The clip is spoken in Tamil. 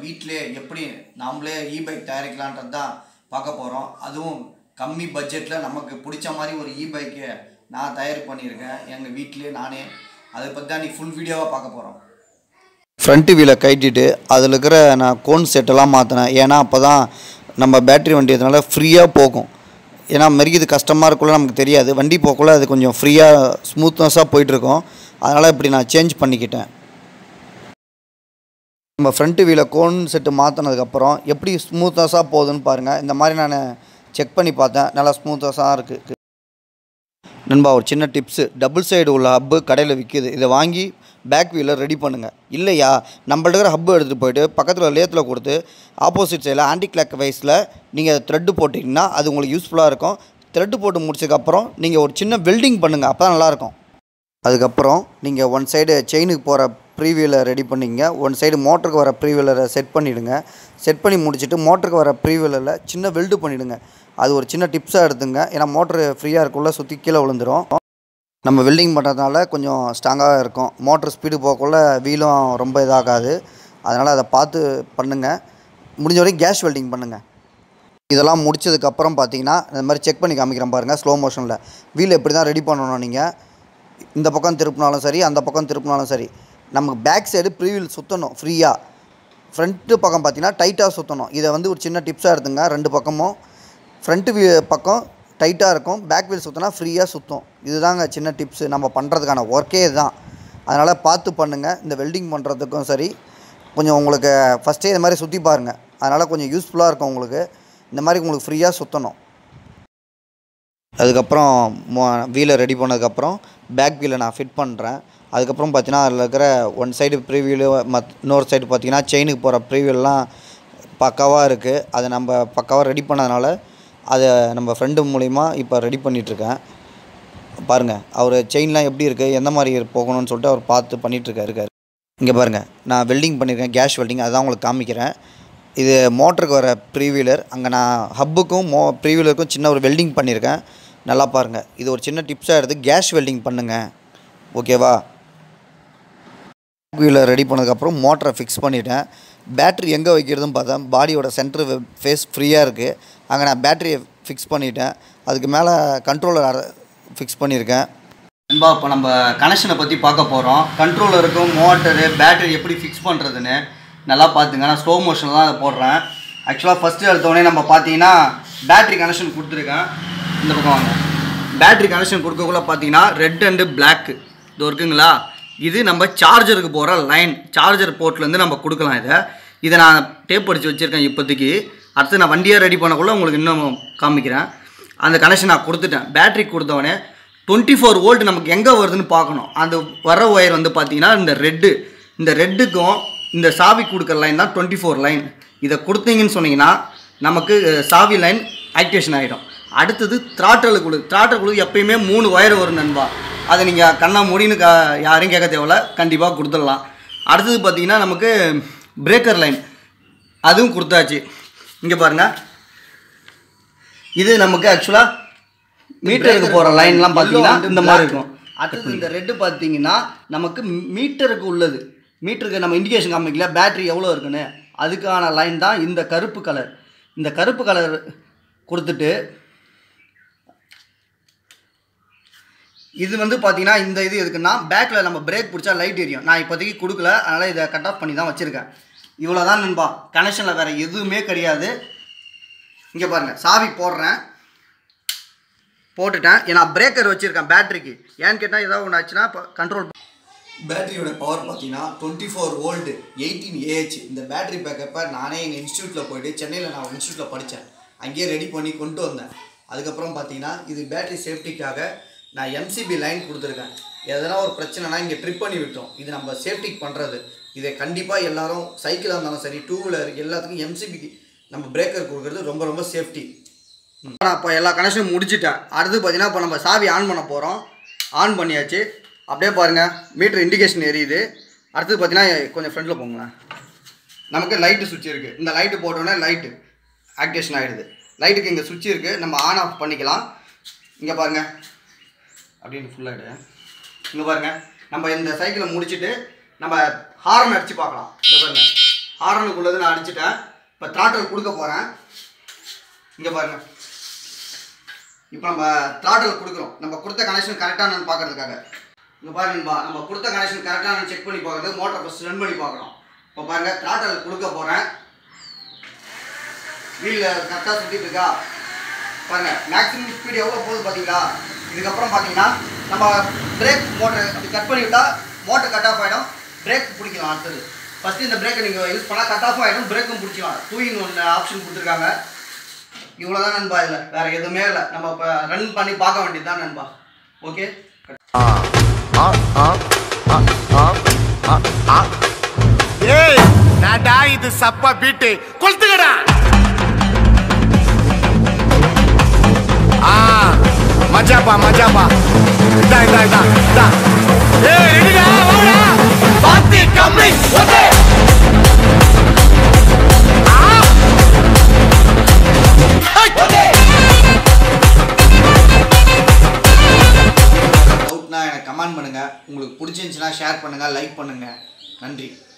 வீட்டிலே எப்படி நாமளே இ பைக் தயாரிக்கலான்றது தான் பார்க்க போகிறோம் அதுவும் கம்மி பட்ஜெட்டில் நமக்கு பிடிச்ச மாதிரி ஒரு இ பைக்கை நான் தயார் பண்ணியிருக்கேன் எங்கள் வீட்டிலே நானே அதை பற்றி தான் நீ ஃபுல் வீடியோவாக பார்க்க போகிறோம் ஃப்ரண்ட்டு வீலை கட்டிட்டு அதில் இருக்கிற நான் கோன் செட்டெல்லாம் மாற்றினேன் ஏன்னா அப்போ தான் நம்ம பேட்ரி வண்டி அதனால ஃப்ரீயாக போகும் ஏன்னா மெருகிது கஷ்டமாக இருக்குள்ள நமக்கு தெரியாது வண்டி போக்குள்ள அது கொஞ்சம் ஃப்ரீயாக ஸ்மூத்னஸாக போயிட்டுருக்கோம் அதனால் இப்படி நான் சேஞ்ச் பண்ணிக்கிட்டேன் நம்ம ஃப்ரண்ட்டு வீலை கோன் செட்டு மாற்றினதுக்கப்புறம் எப்படி ஸ்மூத்னஸாக போகுதுன்னு பாருங்கள் இந்த மாதிரி நான் செக் பண்ணி பார்த்தேன் நல்லா ஸ்மூத்னஸாக இருக்குது நண்பா ஒரு சின்ன டிப்ஸு டபுள் சைடு உள்ள ஹப்பு கடையில் விற்கிது இதை வாங்கி பேக் வீலை ரெடி பண்ணுங்கள் இல்லையா நம்மள்ட்ட இருக்கிற ஹப்பு எடுத்துகிட்டு போயிட்டு பக்கத்தில் லேத்தில் கொடுத்து ஆப்போசிட் சைடில் ஆன்டி கிளாக் வைஸில் நீங்கள் த்ரெட்டு போட்டிங்கன்னா அது உங்களுக்கு யூஸ்ஃபுல்லாக இருக்கும் த்ரெட்டு போட்டு முடிச்சதுக்கப்புறம் நீங்கள் ஒரு சின்ன வெல்டிங் பண்ணுங்கள் அப்போ தான் நல்லாயிருக்கும் அதுக்கப்புறம் நீங்கள் ஒன் சைடு செயினுக்கு போகிற ப்ரீவியூவில் ரெடி பண்ணிங்க ஒன் சைடு மோட்டருக்கு வர ப்ரீவியூலரை செட் பண்ணிவிடுங்க செட் பண்ணி முடிச்சுட்டு மோட்டருக்கு வர ப்ரீவியூலரில் சின்ன வெல்டு பண்ணிவிடுங்க அது ஒரு சின்ன டிப்ஸாக எடுத்துங்க ஏன்னா மோட்ரு ஃப்ரீயாக இருக்குள்ள சுற்றி கீழே விழுந்துரும் நம்ம வெல்டிங் பண்ணுறதுனால கொஞ்சம் ஸ்ட்ராங்காக இருக்கும் மோட்ரு ஸ்பீடு போகக்குள்ள வீலும் ரொம்ப இதாகாது அதனால் அதை பார்த்து பண்ணுங்கள் முடிஞ்ச வரைக்கும் கேஸ் வெல்டிங் பண்ணுங்கள் இதெல்லாம் முடிச்சதுக்கப்புறம் பார்த்தீங்கன்னா இந்த மாதிரி செக் பண்ணி காமிக்கிறேன் பாருங்கள் ஸ்லோ மோஷனில் வீல் எப்படி தான் ரெடி பண்ணணும் நீங்கள் இந்த பக்கம் திருப்பினாலும் சரி அந்த பக்கம் திருப்பினாலும் சரி நமக்கு பேக் சைடு ப்ரீவீல் சுற்றணும் ஃப்ரீயாக ஃப்ரண்ட்டு பக்கம் பார்த்தீங்கன்னா டைட்டாக சுற்றணும் இதை வந்து ஒரு சின்ன டிப்ஸாக எடுத்துங்க ரெண்டு பக்கமும் ஃப்ரண்ட்டு வீ பக்கம் டைட்டாக இருக்கும் பேக் வீல் சுற்றினா ஃப்ரீயாக சுற்றும் இதுதாங்க சின்ன டிப்ஸு நம்ம பண்ணுறதுக்கான ஒர்க்கே இதுதான் அதனால் பார்த்து பண்ணுங்கள் இந்த வெல்டிங் பண்ணுறதுக்கும் சரி கொஞ்சம் உங்களுக்கு ஃபஸ்ட்டே இது மாதிரி சுற்றி பாருங்கள் அதனால் கொஞ்சம் யூஸ்ஃபுல்லாக இருக்கும் உங்களுக்கு இந்த மாதிரி உங்களுக்கு ஃப்ரீயாக சுற்றணும் அதுக்கப்புறம் வீலை ரெடி பண்ணதுக்கப்புறம் பேக் வீலை நான் ஃபிட் பண்ணுறேன் அதுக்கப்புறம் பார்த்தீங்கன்னா அதில் இருக்கிற ஒன் சைடு ப்ரீவியூலு மத் இன்னொரு சைடு பார்த்தீங்கன்னா செயினுக்கு போகிற ப்ரீவியூலாம் பக்காவாக இருக்குது அதை நம்ம பக்காவாக ரெடி பண்ணதுனால அதை நம்ம ஃப்ரெண்டு மூலிமா இப்போ ரெடி பண்ணிகிட்ருக்கேன் பாருங்கள் அவர் செயின்லாம் எப்படி இருக்குது எந்த மாதிரி போகணும்னு சொல்லிட்டு அவர் பார்த்து பண்ணிகிட்ருக்காரு இருக்காரு இங்கே பாருங்கள் நான் வெல்டிங் பண்ணியிருக்கேன் கேஷ் வெல்டிங் அதுதான் உங்களுக்கு காமிக்கிறேன் இது மோட்டருக்கு வர ப்ரீவீலர் அங்கே நான் ஹப்புக்கும் மோ ப்ரீவீலருக்கும் சின்ன ஒரு வெல்டிங் பண்ணியிருக்கேன் நல்லா பாருங்கள் இது ஒரு சின்ன டிப்ஸாக எடுத்து கேஷ் வெல்டிங் பண்ணுங்கள் ஓகேவா வீலர் ரெடி பண்ணதுக்கப்புறம் மோட்டரை ஃபிக்ஸ் பண்ணிட்டேன் பேட்ரி எங்கே வைக்கிறதுன்னு பார்த்தேன் பாடியோட சென்டர் ஃபேஸ் ஃப்ரீயாக இருக்குது அங்கே நான் பேட்டரியை ஃபிக்ஸ் பண்ணிட்டேன் அதுக்கு மேலே கண்ட்ரோலர் ஃபிக்ஸ் பண்ணியிருக்கேன் நண்பா இப்போ நம்ம கனெக்ஷனை பற்றி பார்க்க போகிறோம் கண்ட்ரோலருக்கும் மோட்டரு பேட்டரி எப்படி ஃபிக்ஸ் பண்ணுறதுன்னு நல்லா பார்த்துங்க நான் ஸ்லோ மோஷனில் தான் அதை போடுறேன் ஆக்சுவலாக ஃபஸ்ட்டு எடுத்தோடனே நம்ம பார்த்தீங்கன்னா பேட்டரி கனெக்ஷன் கொடுத்துருக்கேன் இந்த பக்கம் வாங்க பேட்டரி கனெக்ஷன் கொடுக்கக்குள்ள பார்த்தீங்கன்னா ரெட் அண்டு பிளாக்கு இது இருக்குங்களா இது நம்ம சார்ஜருக்கு போகிற லைன் சார்ஜர் போர்ட்லேருந்து நம்ம கொடுக்கலாம் இதை இதை நான் டேப் அடித்து வச்சுருக்கேன் இப்போதைக்கு அடுத்து நான் வண்டியை ரெடி பண்ணக்குள்ள உங்களுக்கு இன்னும் காமிக்கிறேன் அந்த கனெக்ஷன் நான் கொடுத்துட்டேன் பேட்டரி கொடுத்தவொடனே டுவெண்ட்டி ஃபோர் வோல்ட் நமக்கு எங்கே வருதுன்னு பார்க்கணும் அந்த வர ஒயர் வந்து பார்த்தீங்கன்னா இந்த ரெட்டு இந்த ரெட்டுக்கும் இந்த சாவி கொடுக்குற லைன் தான் டுவெண்ட்டி ஃபோர் லைன் இதை கொடுத்தீங்கன்னு சொன்னீங்கன்னா நமக்கு அஹ், சாவி லைன் ஆக்டிவேஷன் ஆகிடும் அடுத்தது த்ராட்டல் குழு த்ராட்டல் குழு எப்பயுமே மூணு ஒயர் வரும் நண்பா அதை நீங்கள் கண்ணா முடின்னு க யாரையும் கேட்க தேவையில்ல கண்டிப்பாக கொடுத்துடலாம் அடுத்தது பார்த்தீங்கன்னா நமக்கு பிரேக்கர் லைன் அதுவும் கொடுத்தாச்சு இங்கே பாருங்கள் இது நமக்கு ஆக்சுவலாக மீட்டருக்கு போகிற லைன்லாம் பார்த்தீங்கன்னா இந்த மாதிரி இருக்கும் அடுத்தது இந்த ரெட்டு பார்த்தீங்கன்னா நமக்கு மீட்டருக்கு உள்ளது மீட்டருக்கு நம்ம இண்டிகேஷன் காமிக்கல பேட்டரி எவ்வளோ இருக்குன்னு அதுக்கான லைன் தான் இந்த கருப்பு கலர் இந்த கருப்பு கலர் கொடுத்துட்டு இது வந்து பார்த்தீங்கன்னா இந்த இது எதுக்குன்னா பேக்கில் நம்ம பிரேக் பிடிச்சா லைட் எரியும் நான் இப்போதைக்கு கொடுக்கல அதனால் இதை கட் ஆஃப் பண்ணி தான் வச்சுருக்கேன் இவ்வளோ தான் நண்பா கனெக்ஷனில் வேறு எதுவுமே கிடையாது இங்கே பாருங்கள் சாவி போடுறேன் போட்டுட்டேன் ஏன்னா பிரேக்கர் வச்சுருக்கேன் பேட்டரிக்கு ஏன்னு கேட்டால் ஏதாவது ஒன்று ஆச்சுன்னா இப்போ கண்ட்ரோல் பேட்டரியோட பவர் பார்த்தீங்கன்னா twenty four volt eighteen A H இந்த பேட்டரி பேக்கப்பை நானே எங்கள் இன்ஸ்டியூட்டில் போயிட்டு சென்னையில் நான் இன்ஸ்டியூட்டில் படித்தேன் அங்கேயே ரெடி பண்ணி கொண்டு வந்தேன் அதுக்கப்புறம் பார்த்தீங்கன்னா இது பேட்டரி சேஃப்டிக்காக நான் எம்சிபி லைன் கொடுத்துருக்கேன் எதனா ஒரு பிரச்சனைனா இங்கே ட்ரிப் பண்ணி விட்டோம் இது நம்ம சேஃப்டிக்கு பண்ணுறது இதை கண்டிப்பாக எல்லாரும் சைக்கிளாக இருந்தாலும் சரி டூ வீலர் எல்லாத்துக்கும் எம்சிபிக்கு நம்ம பிரேக்கர் கொடுக்குறது ரொம்ப ரொம்ப சேஃப்டி நான் இப்போ எல்லா கனெக்ஷனும் முடிச்சிட்டேன் அடுத்து பார்த்தீங்கன்னா இப்போ நம்ம சாவி ஆன் பண்ண போகிறோம் ஆன் பண்ணியாச்சு அப்படியே பாருங்கள் மீட்டர் இண்டிகேஷன் எரியுது அடுத்தது பார்த்தீங்கன்னா கொஞ்சம் ஃப்ரண்டில் போங்களேன் நமக்கு லைட்டு சுவிட்ச் இருக்குது இந்த லைட்டு போட்டோன்னே லைட்டு ஆக்டிவேஷன் ஆகிடுது லைட்டுக்கு இங்கே சுவிட்ச் இருக்குது நம்ம ஆன் ஆஃப் பண்ணிக்கலாம் இங்கே பாருங்கள் அப்படின்னு ஃபுல்லாகிடு இங்கே பாருங்கள் நம்ம இந்த சைக்கிளை முடிச்சுட்டு நம்ம ஹார்ன் அடித்து பார்க்கலாம் இங்கே பாருங்கள் ஹாரனுக்குள்ளது நான் அடிச்சிட்டேன் இப்போ த்ராட்டல் கொடுக்க போகிறேன் இங்கே பாருங்க இப்போ நம்ம த்ராட்டல் கொடுக்குறோம் நம்ம கொடுத்த கனெக்ஷன் கரெக்டானு பார்க்கறதுக்காக இங்கே பாருங்க நண்பா, நம்ம கொடுத்த கனெக்ஷன் கரெக்டானு செக் பண்ணி பார்க்கறது மோட்டர் ஃபஸ்ட் ரன் பண்ணி பார்க்குறோம் இப்போ பாருங்க த்ராட்டல் கொடுக்க போகிறேன் வீலில் கரெக்டாக சுற்றிட்டு இருக்கா பாருங்க மேக்ஸிமம் ஸ்பீடு எவ்வளோ போகுது பார்த்தீங்களா இதுக்கப்புறம் பார்த்தீங்கன்னா நம்ம பிரேக் மோட்டர் அப்படி கட் பண்ணி விட்டா மோட்டர் கட் ஆஃப் ஆகிடும் பிரேக் பிடிக்கலாம் அடுத்தது ஃபஸ்ட்டு இந்த பிரேக்கை நீங்கள் யூஸ் பண்ணால் கட் ஆஃப் ஆகிடும் பிரேக்கும் பிடிச்சிக்கலாம் டூ இன் ஒன் ஆப்ஷன் கொடுத்துருக்காங்க இவ்வளோ தான் நண்பா இதில் வேறு எதுவுமே இல்லை நம்ம இப்போ ரன் பண்ணி பார்க்க வேண்டியது தான் நண்பா ஓகே ஏய் நாடா இது சப்பா பீட்டு கொளுத்துக்கடா ஆ மஜாப்பா மஜாப்பா இதா இதா இதா இதா ஏய் ரெடிடா வாடா பாத்தி கம்மி ஓகே டவுட்னா எனக்கு கமெண்ட் பண்ணுங்கள் உங்களுக்கு பிடிச்சிருந்துச்சுன்னா ஷேர் பண்ணுங்கள் லைக் பண்ணுங்கள் நன்றி